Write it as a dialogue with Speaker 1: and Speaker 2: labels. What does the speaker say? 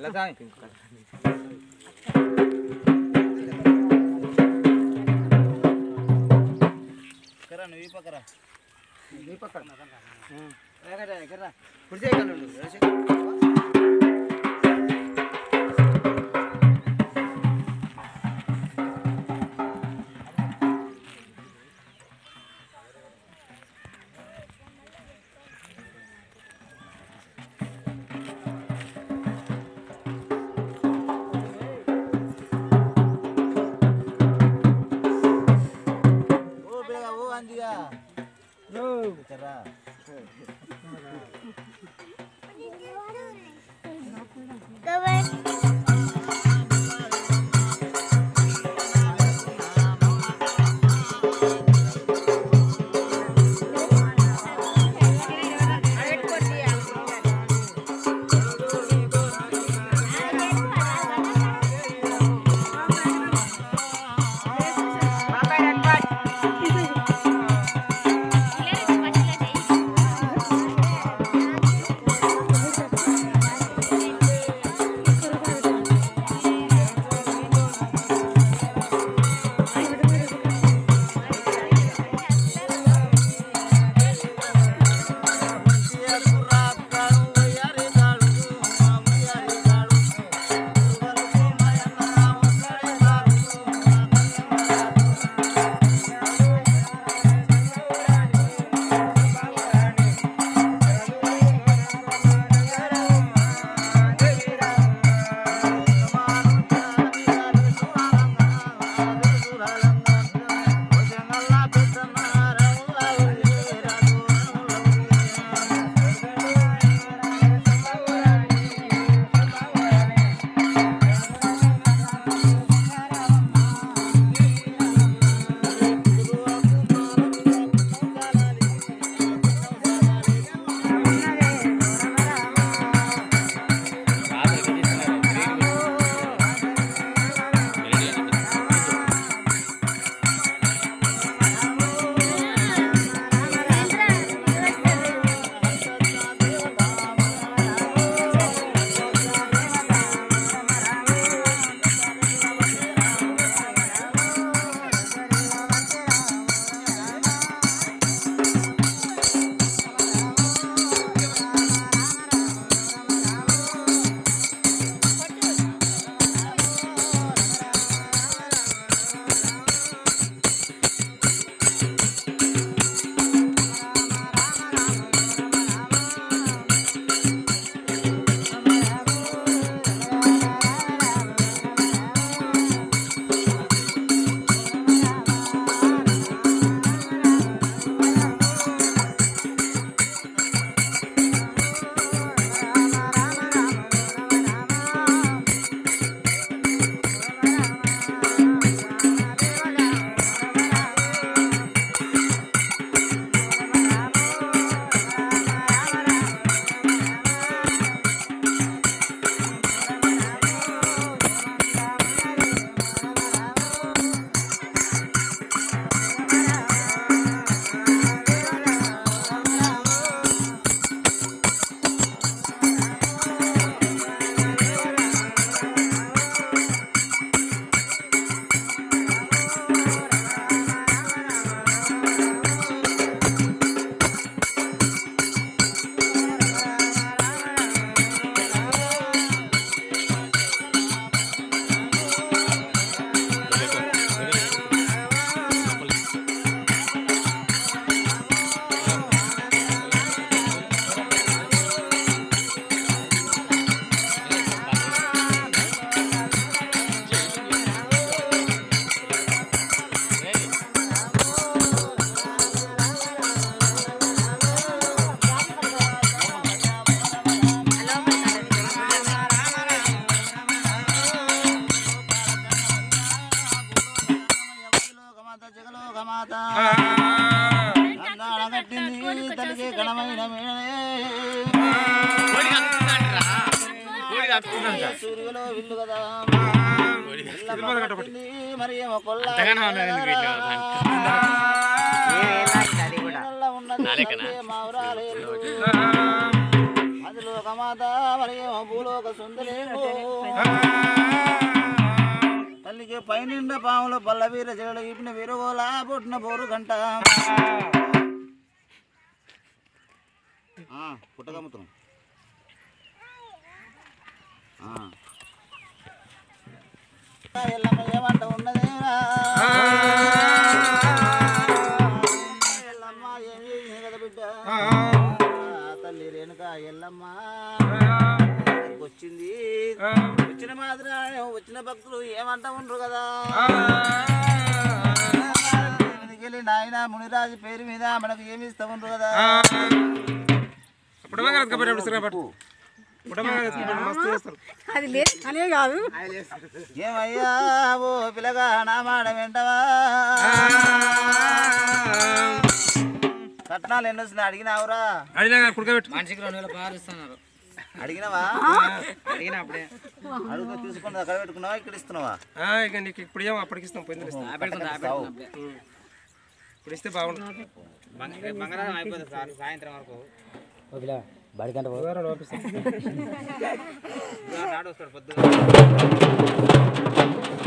Speaker 1: తల్లికి ఘనమైన మేడనే సూర్యులో విల్లు కదా మరి ఏమో కొల్ల ఉన్నది మా ఊరాలే. అది లోకం భూమాత మరి ఏమో భూలోక సుందరేమో తల్లికి పైనిండ పాములు పల్ల వీర చెడు ఇపిన విరుగోల పుట్టిన బోరు గంట ఆ, పుట్టగమ్ముతున్నాం ఆ. ఎల్లమ్మ ఏమంట ఉన్నదేరా ఎల్లమ్మ ఏం చేసింది కదా బిడ్డ ఆ, తల్లి రేణుక ఎల్లమ్మ వచ్చింది వచ్చిన మాత్రం వచ్చిన భక్తులు ఏమంటా ఉండరు కదా వెళ్ళి నాయన మునిరాజు పేరు మీద మనకు ఏమి ఇస్తా ఉండరు కదా
Speaker 2: పుట్టమగా ఎత్తుకపోయాడు సిరా పట్టు పుట్టమగా ఎత్తుకపోయాడు మస్తు చేస్తారు
Speaker 3: అది లే అనే కాదు
Speaker 1: ఏమయ్యా ఓ పిల్లగా నా మాట వెంటవా కట్నాలు ఎన్ని వస్తున్నాయి అడిగినావురా
Speaker 2: అడిగినా కుడకబెట్టు
Speaker 4: మనిషికి రెండు వేల పాలు ఇస్తున్నారు
Speaker 1: అడిగినావా
Speaker 4: అడిగిన అప్పుడే
Speaker 1: అడుగుతూ తీసుకుని అక్కడ పెట్టుకున్నావా ఇక్కడ ఇస్తున్నావా
Speaker 2: ఆ, ఇక నీకు ఇప్పుడు ఏమో అప్పటికి ఇస్తాం పోయింది ఇస్తాం
Speaker 4: ఆపెడుకుంది ఆపెడుకుంది అప్పుడే
Speaker 2: ఇప్పుడు ఇస్తే బాగుంటుంది
Speaker 4: బంగారం అయిపోతుంది సార్ సాయంత్రం వరకు
Speaker 2: బుధవారం పంపిస్తాం
Speaker 4: నాడు వస్తాడు పొద్దుగా